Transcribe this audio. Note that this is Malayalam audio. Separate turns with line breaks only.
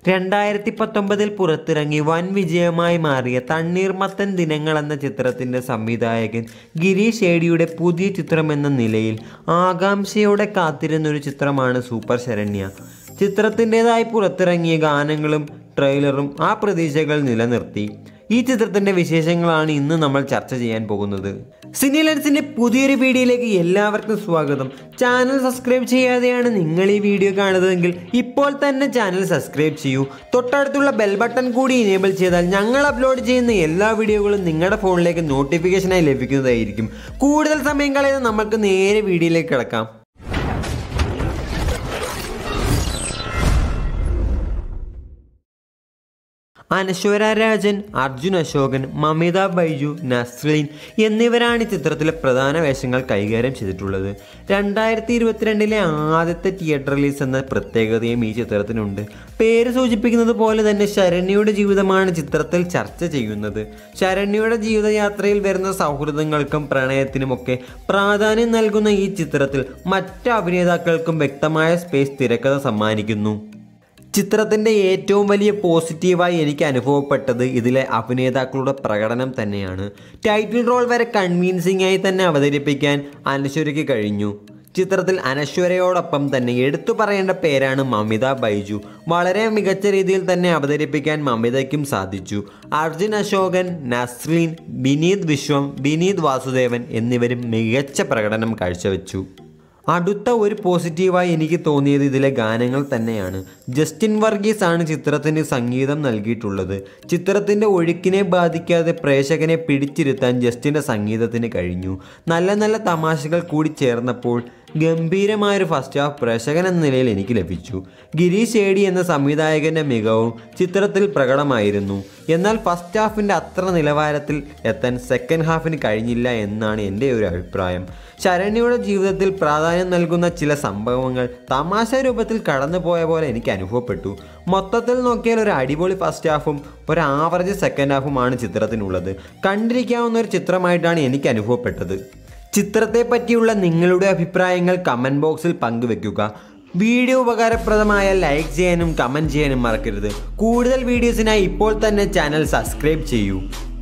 രണ്ടായിരത്തി പത്തൊമ്പതിൽ പുറത്തിറങ്ങി വൻ വിജയമായി മാറിയ തണ്ണീർമത്തൻ ദിനങ്ങൾ എന്ന ചിത്രത്തിൻ്റെ സംവിധായകൻ ഗിരീഷ് ഏടിയുടെ പുതിയ ചിത്രമെന്ന നിലയിൽ ആകാംക്ഷയോടെ കാത്തിരുന്നൊരു ചിത്രമാണ് സൂപ്പർ ശരണ്യ ചിത്രത്തിൻ്റെതായി പുറത്തിറങ്ങിയ ഗാനങ്ങളും ട്രെയിലറും ആ പ്രതീക്ഷകൾ നിലനിർത്തി ഈ ചിത്രത്തിൻ്റെ വിശേഷങ്ങളാണ് ഇന്ന് നമ്മൾ ചർച്ച ചെയ്യാൻ പോകുന്നത് സിനി ലെൻസിൻ്റെ പുതിയൊരു വീഡിയോയിലേക്ക് എല്ലാവർക്കും സ്വാഗതം ചാനൽ സബ്സ്ക്രൈബ് ചെയ്യാതെയാണ് നിങ്ങൾ ഈ വീഡിയോ കാണുന്നതെങ്കിൽ ഇപ്പോൾ തന്നെ ചാനൽ സബ്സ്ക്രൈബ് ചെയ്യൂ തൊട്ടടുത്തുള്ള ബെൽ ബട്ടൺ കൂടി ഇനേബിൾ ചെയ്താൽ ഞങ്ങൾ അപ്ലോഡ് ചെയ്യുന്ന എല്ലാ വീഡിയോകളും നിങ്ങളുടെ ഫോണിലേക്ക് നോട്ടിഫിക്കേഷനായി ലഭിക്കുന്നതായിരിക്കും കൂടുതൽ സമയം കളയാതെ നമുക്ക് നേരെ വീഡിയോയിലേക്ക് കിടക്കാം അനശ്വര രാജൻ അർജുൻ അശോകൻ മമിത ബൈജു നസ്രീൻ എന്നിവരാണ് ഈ ചിത്രത്തിലെ പ്രധാന വേഷങ്ങൾ കൈകാര്യം ചെയ്തിട്ടുള്ളത് രണ്ടായിരത്തി ഇരുപത്തിരണ്ടിലെ ആദ്യത്തെ തിയേറ്റർ റിലീസ് എന്ന പ്രത്യേകതയും ഈ ചിത്രത്തിനുണ്ട് പേര് സൂചിപ്പിക്കുന്നത് പോലെ തന്നെ ശരണ്യയുടെ ജീവിതമാണ് ചിത്രത്തിൽ ചർച്ച ചെയ്യുന്നത് ശരണ്യയുടെ ജീവിതയാത്രയിൽ വരുന്ന സൗഹൃദങ്ങൾക്കും പ്രണയത്തിനുമൊക്കെ പ്രാധാന്യം നൽകുന്ന ഈ ചിത്രത്തിൽ മറ്റ് അഭിനേതാക്കൾക്കും വ്യക്തമായ സ്പേസ് തിരക്കഥ സമ്മാനിക്കുന്നു ചിത്രത്തിൻ്റെ ഏറ്റവും വലിയ പോസിറ്റീവായി എനിക്ക് അനുഭവപ്പെട്ടത് ഇതിലെ അഭിനേതാക്കളുടെ പ്രകടനം തന്നെയാണ് ടൈറ്റിൽ റോൾ വരെ കൺവീൻസിംഗ് ആയി തന്നെ അവതരിപ്പിക്കാൻ അനശ്വരയ്ക്ക് കഴിഞ്ഞു ചിത്രത്തിൽ അനശ്വരയോടൊപ്പം തന്നെ എടുത്തു പറയേണ്ട പേരാണ് മമിത ബൈജു വളരെ മികച്ച രീതിയിൽ തന്നെ അവതരിപ്പിക്കാൻ മമിതയ്ക്കും സാധിച്ചു അർജുൻ അശോകൻ നസ്രീൻ വിനീത് വിശ്വം വിനീത് വാസുദേവൻ എന്നിവരും മികച്ച പ്രകടനം കാഴ്ചവെച്ചു അടുത്ത ഒരു പോസിറ്റീവായി എനിക്ക് തോന്നിയത് ഇതിലെ ഗാനങ്ങൾ തന്നെയാണ് ജസ്റ്റിൻ വർഗീസ് ആണ് ചിത്രത്തിന് സംഗീതം നൽകിയിട്ടുള്ളത് ചിത്രത്തിൻ്റെ ഒഴുക്കിനെ ബാധിക്കാതെ പ്രേക്ഷകനെ പിടിച്ചിരുത്താൻ ജസ്റ്റിൻ്റെ സംഗീതത്തിന് കഴിഞ്ഞു നല്ല നല്ല തമാശകൾ കൂടി ചേർന്നപ്പോൾ ഗംഭീരമായൊരു ഫസ്റ്റ് ഹാഫ് പ്രേക്ഷകൻ എന്ന നിലയിൽ എനിക്ക് ലഭിച്ചു ഗിരീഷ് ഏടി എന്ന സംവിധായകൻ്റെ മികവും ചിത്രത്തിൽ പ്രകടമായിരുന്നു എന്നാൽ ഫസ്റ്റ് ഹാഫിൻ്റെ അത്ര നിലവാരത്തിൽ എത്താൻ സെക്കൻഡ് ഹാഫിന് കഴിഞ്ഞില്ല എന്നാണ് എൻ്റെ ഒരു അഭിപ്രായം ശരണ്യയുടെ ജീവിതത്തിൽ പ്രാധാന്യം നൽകുന്ന ചില സംഭവങ്ങൾ തമാശ രൂപത്തിൽ കടന്നുപോയ പോലെ എനിക്ക് അനുഭവപ്പെട്ടു മൊത്തത്തിൽ നോക്കിയാൽ ഒരു അടിപൊളി ഫസ്റ്റ് ഹാഫും ഒരു ആവറേജ് സെക്കൻഡ് ഹാഫുമാണ് ചിത്രത്തിനുള്ളത് കണ്ടിരിക്കാവുന്ന ഒരു ചിത്രമായിട്ടാണ് എനിക്ക് അനുഭവപ്പെട്ടത് ചിത്രത്തെ പറ്റിയുള്ള നിങ്ങളുടെ അഭിപ്രായങ്ങൾ കമൻറ്റ് ബോക്സിൽ പങ്കുവെക്കുക വീഡിയോ ഉപകാരപ്രദമായ ലൈക്ക് ചെയ്യാനും കമൻറ്റ് ചെയ്യാനും മറക്കരുത് കൂടുതൽ വീഡിയോസിനായി ഇപ്പോൾ തന്നെ ചാനൽ സബ്സ്ക്രൈബ് ചെയ്യൂ